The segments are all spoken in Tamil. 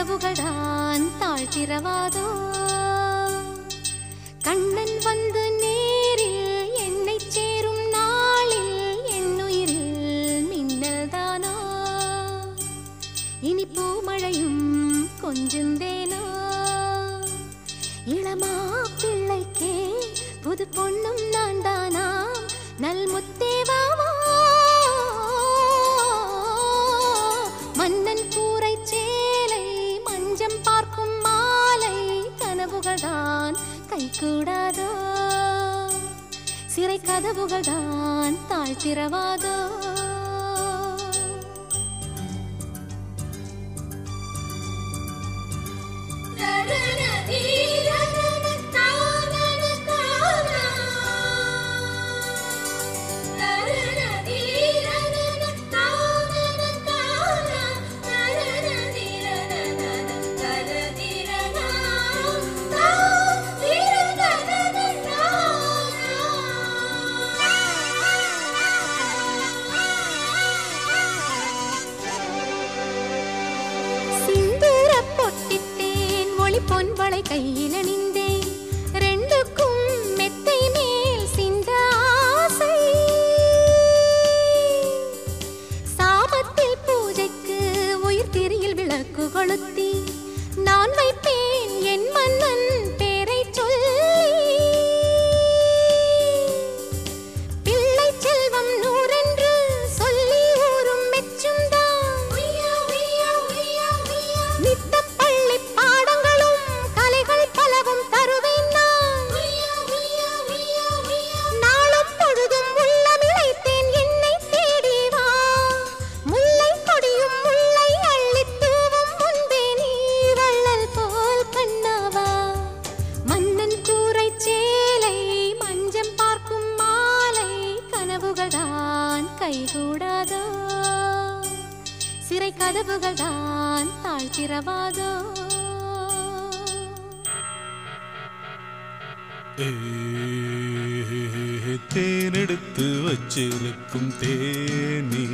கதவுகள் தான் தாழ்த்திரவாதோ கண்ணன் வந்து நேரில் என்னை சேரும் நாளில் என்னுயிரில் மின்னல் தானோ இனி பூமழையும் கொஞ்சுந்தேனோ இளமா பிள்ளைக்கே புது பொண்ணும் நான் தானாம் நல் முத்தேவாவா மன்னன் கூரை சேலை மஞ்சம் பார்க்கும் மாலை கனவுகள் தான் கை கூடாதோ சிறை கதவுகள் தான் தாழ்த்திரவாதோ சிந்தூர பொட்டிட்டேன் ஒளி பொன்வளை கையில் அணிந்தேன் ரெண்டுக்கும் மெத்தை மேல் சிந்த ஆசை சாமத்தில் பூஜைக்கு உயிர் திரியில் விளக்கு கொளுத்தி நான் வைப்பேன் என் மன்னன் பேரை சொல்லி பிள்ளை செல்வம் நூறென்று சொல்லி ஊரும் மெச்சும் நித்த பள்ளி பாடங்களும் கலைகள் பலவும் தருவேன் நான் நாளும் பொழுதும் உள்ளமிழைத்தேன் என்னை தேடி வா முல்லை கொடியும் முல்லை அள்ளித் தூவும் முன்பே நீ வள்ளல் போல் கண்ணாவா மன்னன் கூரை சேலை மஞ்சம் பார்க்கும் மாலை கனவுகள் தான் கைகூடாதோ சிறை கதவுகள் தான் தாழ்த்திரவாதோ ஏ, தேனெடுத்து வச்சிருக்கும் தேனி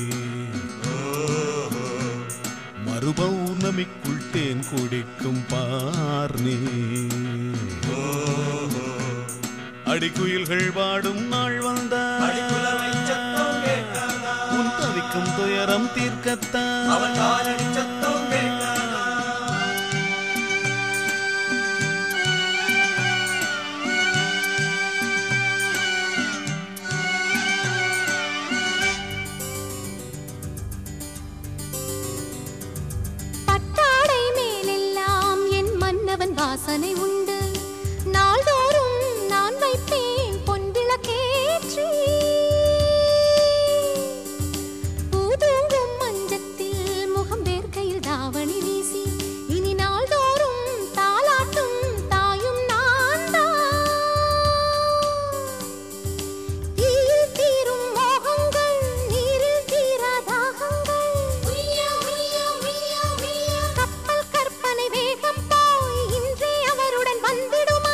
மறுபௌர்ணமிக்குள் தேன் குடிக்கும் பார்னி அடிக்குயில்கள் வாடும் நாள் வந்த உன் தவிக்கும் துயரம் தீர்க்கத்தான் பட்டாடை மேலெல்லாம் என் மன்னவன் வாசனை உண்டு நாள்தோறும் நான் வைப்பேன் பொன்விளக்கேற்றி பூதூங்கும் மஞ்சத்தில் முகம் வேர்க்கையில் தாவணி வீசி இனி நாள்தோறும் தாலாட்டும் தாயும் நான் தீயில் தீரும் மோகங்கள் நீரில் தீரா தாகங்கள் கப்பல் கற்பனை வேகம் போய் இன்றே அவருடன் வந்திடுமா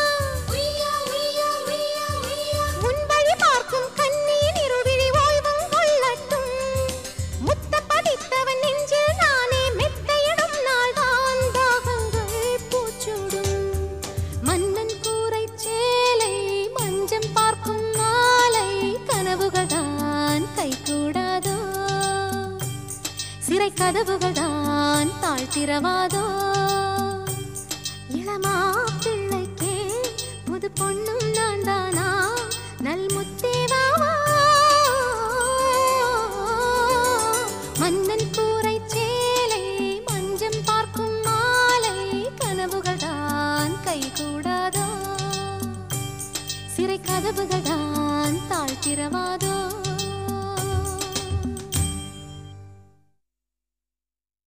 உன் வழி பார்க்கும் கண்ணியின் இருவிழி ஓய்வும் கொள்ளட்டும் முத்த படித்தவன் நெஞ்சில் நானே மெத்தையிடும் நாள்தான் தாகங்கள் பூச்சூடும் மன்னன் கூரை சேலை மஞ்சம் பார்க்கும் மாலை கனவுகள் தான் கைகூடாதோ சிறை கதவுகள் தான் தாழ்த்திரவாதோ இளமா பிள்ளைக்கே புது பொண்ணும் நான் தானா நல் முத்தே